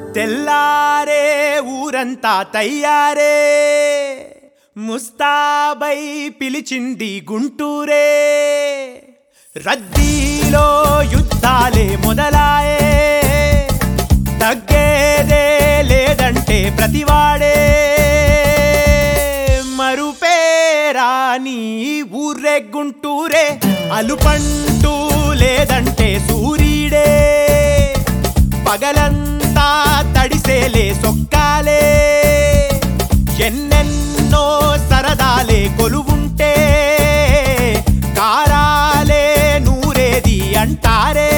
తెల్లారే ఊరంతా తయ్యారే ముస్తాబై పిలిచింది గుంటూరే రద్దీలో యుద్ధాలే మొదలాయే తగ్గేదే లేదంటే ప్రతివాడే మరుపేరాని ఊర్రే గుంటూరే అలుపంటూ లేదంటే సూర్యుడే పగలంతా తడిసేలే సొక్కాలే ఎన్నెన్నో సరదాలే కొలువుంటే కారాలే నూరేది అంటారే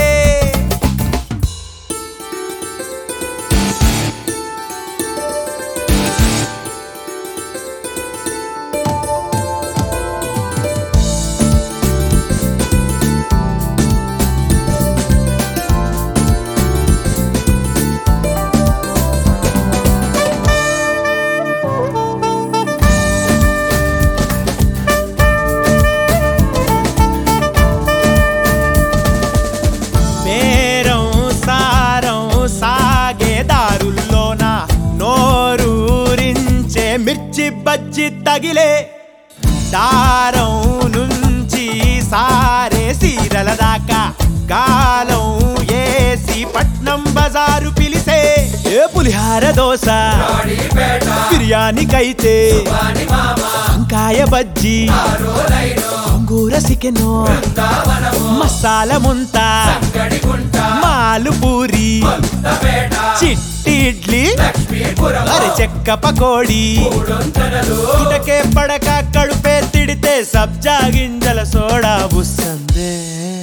మేరం సారం సాగే దారుల్లోన నోరూరించే మిర్చి బజ్జి తగిలే దారం నుంచి సారే సీరల దాకా కాలం ఏసి పట్నం బజారు పిలిసే ఏ పులిహార దోశ బిర్యానీకైతే వంకాయ బజ్జి గోంగూర చికెను మసాలా ముంత మాలు పూరి చిట్టి ఇడ్లీ అరే చెక్క పకోడి ఇటకే పడక కడుపే తిడితే సబ్జా గింజల సోడా బుస్సందే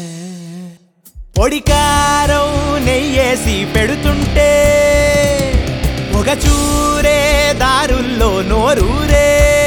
పొడికారం నెయ్యేసి పెడుతుంటే పొగ చూరే దారుల్లో నోరూరే